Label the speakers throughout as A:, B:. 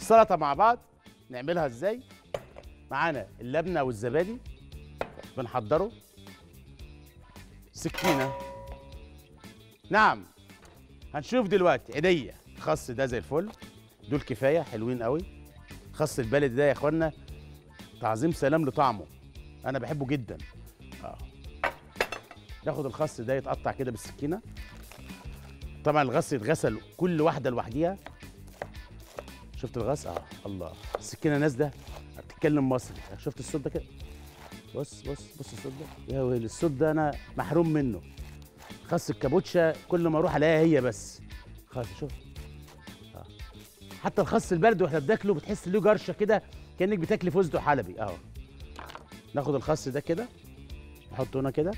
A: السلطه مع بعض نعملها ازاي معانا اللبنه والزبادي بنحضره سكينه نعم هنشوف دلوقتي عيديا الخس ده زي الفل دول كفايه حلوين قوي خس البلد ده يا اخوانا تعظيم سلام لطعمه انا بحبه جدا اه ناخد الخس ده يتقطع كده بالسكينه طبعا الغص يتغسل كل واحده لوحديها شفت الغص اه الله السكينه نازله بتتكلم مصري شفت الصوت ده كده بص بص بص الصوت ده يا ويلي الصوت ده انا محروم منه خس الكابوتشا كل ما اروح الاقيها هي بس خلاص شوف آه. حتى الخس البلد واحنا بناكله بتحس له جرشه كده كانك بتاكلي فستق حلبي اهو ناخد الخس ده كده نحطه هنا كده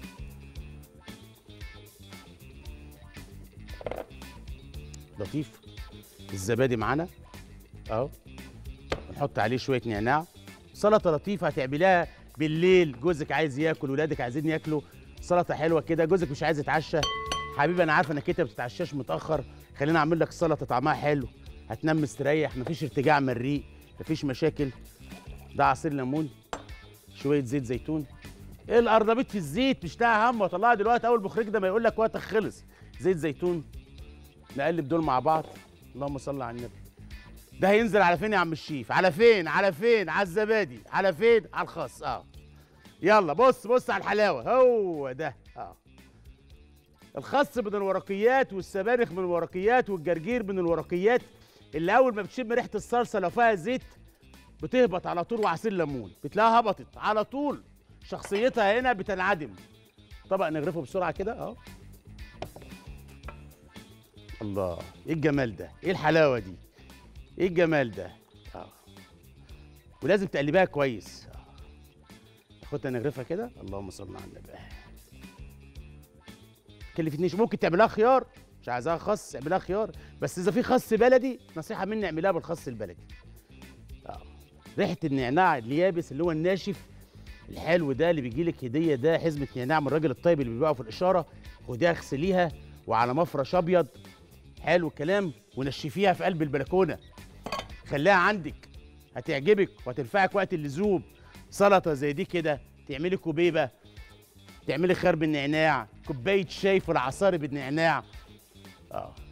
A: لطيف الزبادي معانا اهو ونحط عليه شويه نعناع سلطه لطيفه هتعمليها بالليل جوزك عايز ياكل ولادك عايزين ياكلوا سلطه حلوه كده جوزك مش عايز يتعشى حبيبي انا عارفه انك انت ما بتتعشاش متاخر خلينا اعمل لك سلطه طعمها حلو هتنام مستريح مفيش ارتجاع من الريق مفيش مشاكل ده عصير ليمون شويه زيت زيتون ايه القرنبيط في الزيت مش لاقي هم واطلعها دلوقتي اول مخرج ده ما يقول لك وقتك خلص زيت زيتون نقلب دول مع بعض اللهم صل على النبي ده هينزل على فين يا عم الشيف على فين على فين على الزبادي على فين على الخس اه يلا بص بص على الحلاوه هو ده اه الخس من الورقيات والسبانخ من الورقيات والجرجير من الورقيات اللي اول ما بتشم ريحه الصلصه لو فيها زيت بتهبط على طول وعصير ليمون بتلاقيها هبطت على طول شخصيتها هنا بتنعدم طبق نغرفه بسرعه كده اه الله ايه الجمال ده ايه الحلاوه دي ايه الجمال ده اه ولازم تقلبيها كويس آه. خدها نغرفها كده اللهم صل على النبي كلفتنيش ممكن تعملها خيار مش عايزاها خس اعملها خيار بس اذا في خس بلدي نصيحه مني اعملها بالخس البلدي اه ريحه النعناع اليابس اللي هو الناشف الحلو ده اللي بيجي لك هديه ده حزمه نعناع من الراجل الطيب اللي بيبيعه في الاشاره خديها اغسليها وعلى مفرش ابيض حلو الكلام ونشفيها في قلب البلكونه خليها عندك هتعجبك وهتنفعك وقت اللزوم سلطه زي دي كده تعملي كوبيبه تعملي خيار بالنعناع كوبايه شاي في العصاري بالنعناع اه